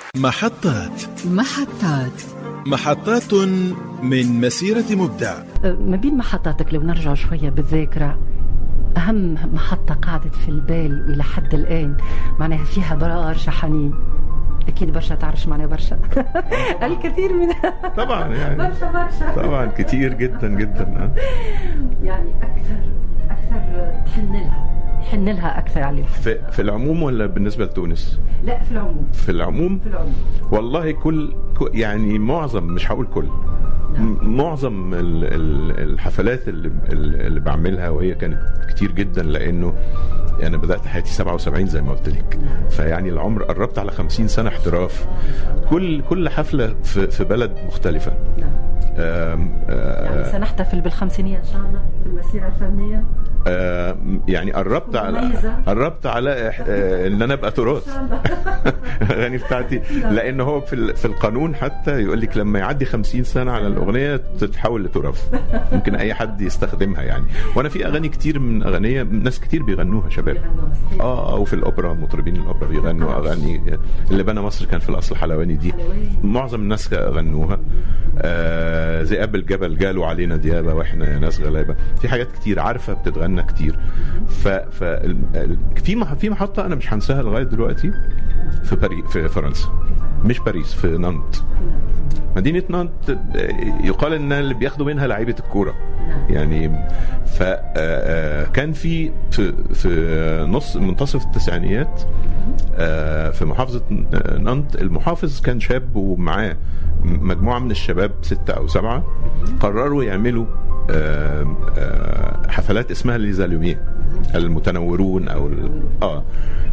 محطات محطات محطات من مسيرة مبدع ما بين محطاتك لو نرجع شوية بالذاكرة أهم محطة قعدت في البال إلى حد الآن معناها فيها برشا حنين أكيد برشا تعرفش معناها برشا الكثير من طبعا يعني برشا برشا طبعا كتير جدا جدا آه. يعني أكثر أكثر تحن لها يحن لها أكثر على الحب. في, في العموم ولا بالنسبه لتونس؟ لا في العموم في العموم في العموم والله كل كل- يعني معظم مش هقول كل م- معظم ال- ال- الحفلات اللي اللي بعملها وهي كانت كتير جدا لانه انا بدات حياتي 77 زي ما قلت لك فيعني العمر قربت على 50 سنه احتراف كل كل حفله في في بلد مختلفه نعم. آم، آه، يعني سنحتفل بالخمسينية إن شاء الله في المسيرة الفنية آه، يعني قربت على مميزة. قربت على آه، ان انا ابقى تراث إن شاء الله الاغاني بتاعتي لان هو في ال- في القانون حتى يقول لك لما يعدي 50 سنه على الاغنيه تتحول لتراث ممكن اي حد يستخدمها يعني وانا في اغاني كتير من اغنيه ناس كتير بيغنوها شباب اه او في الاوبرا مطربين الاوبرا بيغنوا اغاني اللي بنى مصر كان في الاصل حلواني دي معظم الناس غنوها آه ذئاب الجبل جالوا علينا ديابه واحنا يا ناس غلابه في حاجات كتير عارفه بتتغنى كتير ف, ف ال- ال- في مح- في محطه انا مش هنساها لغايه دلوقتي في باريس في فرنسا مش باريس في نانت مدينه نانت آه، يقال ان اللي بياخدوا منها لعيبه الكوره يعني فكان في في في نص منتصف التسعينيات آه، في محافظه نانت المحافظ كان شاب ومعاه مجموعه من الشباب سته او سبعه قرروا يعملوا آه، آه، حفلات اسمها ليزالوميه المتنورون او ال- اه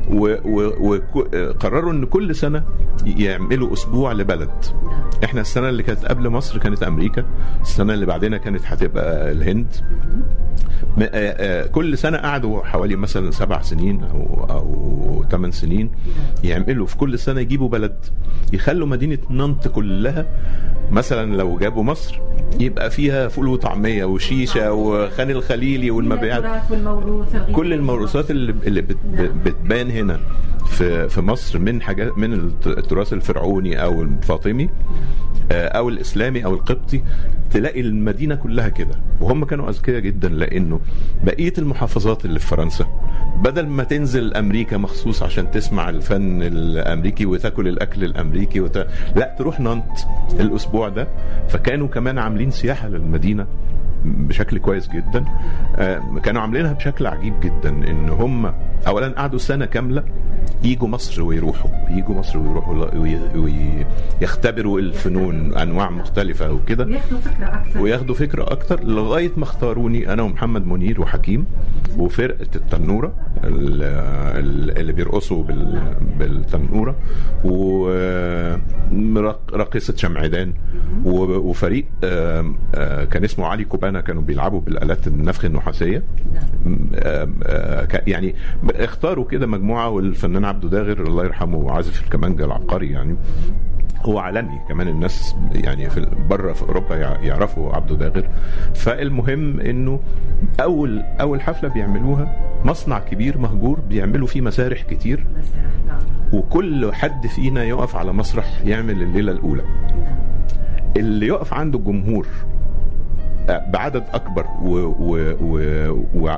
وقرروا ان كل سنه يعملوا اسبوع لبلد احنا السنه اللي كانت قبل مصر كانت امريكا السنه اللي بعدنا كانت هتبقى الهند م- آه، آه، كل سنه قعدوا حوالي مثلا سبع سنين او او ثمان سنين يعملوا في كل سنه يجيبوا بلد يخلوا مدينه نانت كلها مثلا لو جابوا مصر يبقى فيها فول وطعميه وشيشه وخان الخليلي والمبيعات التراث والموروث الغذائي. كل الموروثات اللي اللي بت بتبان هنا في في مصر من حاجات من الت- التراث الفرعوني او الفاطمي آه، او الاسلامي او القبطي تلاقي المدينه كلها كده وهم كانوا اذكياء جدا لانه بقيه المحافظات اللي في فرنسا بدل ما تنزل امريكا مخصوص عشان تسمع الفن الامريكي وتاكل الاكل الامريكي وت... لا تروح نانت الاسبوع ده فكانوا كمان عاملين سياحه للمدينه بشكل كويس جدا آه، كانوا عاملينها بشكل عجيب جدا ان هم اولا قعدوا سنه كامله يجوا مصر ويروحوا يجوا مصر ويروحوا ويختبروا الفنون انواع مختلفه وكده وياخذوا فكرة أكثر وياخدوا فكره اكتر لغايه ما اختاروني انا ومحمد منير وحكيم وفرقه التنوره ال- ال- اللي بيرقصوا بال- بالتنوره وراقصه شمعدان و- وفريق آم، آه، كان اسمه علي كوبانا كانوا بيلعبوا بالالات النفخ النحاسيه آم، آه، ك- يعني اختاروا كده مجموعه والفنان عبده داغر الله يرحمه عازف الكمانجه العبقري يعني هو عالمي كمان الناس يعني في بره في اوروبا يع- يعرفوا عبده داغر فالمهم انه اول اول حفله بيعملوها مصنع كبير مهجور بيعملوا فيه مسارح كتير وكل حد فينا يقف على مسرح يعمل الليله الاولى اللي يقف عنده الجمهور بعدد اكبر و و و و